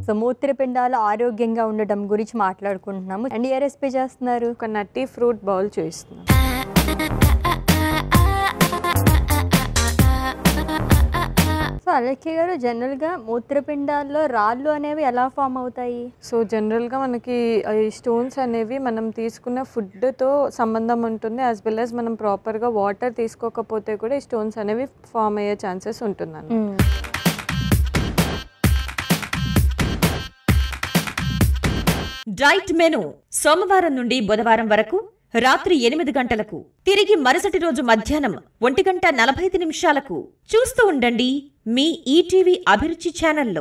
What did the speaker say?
so మూత్రపిండాలు ఆరోగ్యంగా ఉండడం గురించి మాట్లాడుకుంటున్నాము అండ్ ఏ రెసిపీ చేస్తున్నారు ఒక నట్టి ఫ్రూట్ బౌల్ చేస్తున్నాం సో అలక్య గారు జనరల్గా మూత్రపిండాల్లో రాళ్ళు అనేవి ఎలా ఫామ్ అవుతాయి సో జనరల్గా మనకి ఈ స్టోన్స్ అనేవి మనం తీసుకున్న ఫుడ్తో సంబంధం ఉంటుంది యాజ్ వెల్ యాజ్ మనం ప్రాపర్గా వాటర్ తీసుకోకపోతే కూడా ఈ స్టోన్స్ అనేవి ఫామ్ అయ్యే ఛాన్సెస్ ఉంటుందండి డైట్ మెను సోమవారం నుండి బుధవారం వరకు రాత్రి ఎనిమిది గంటలకు తిరిగి మరుసటి రోజు మధ్యాహ్నం ఒంటి గంట నలభై ఐదు నిమిషాలకు చూస్తూ ఉండండి మీ ఈటీవీ అభిరుచి ఛానల్లో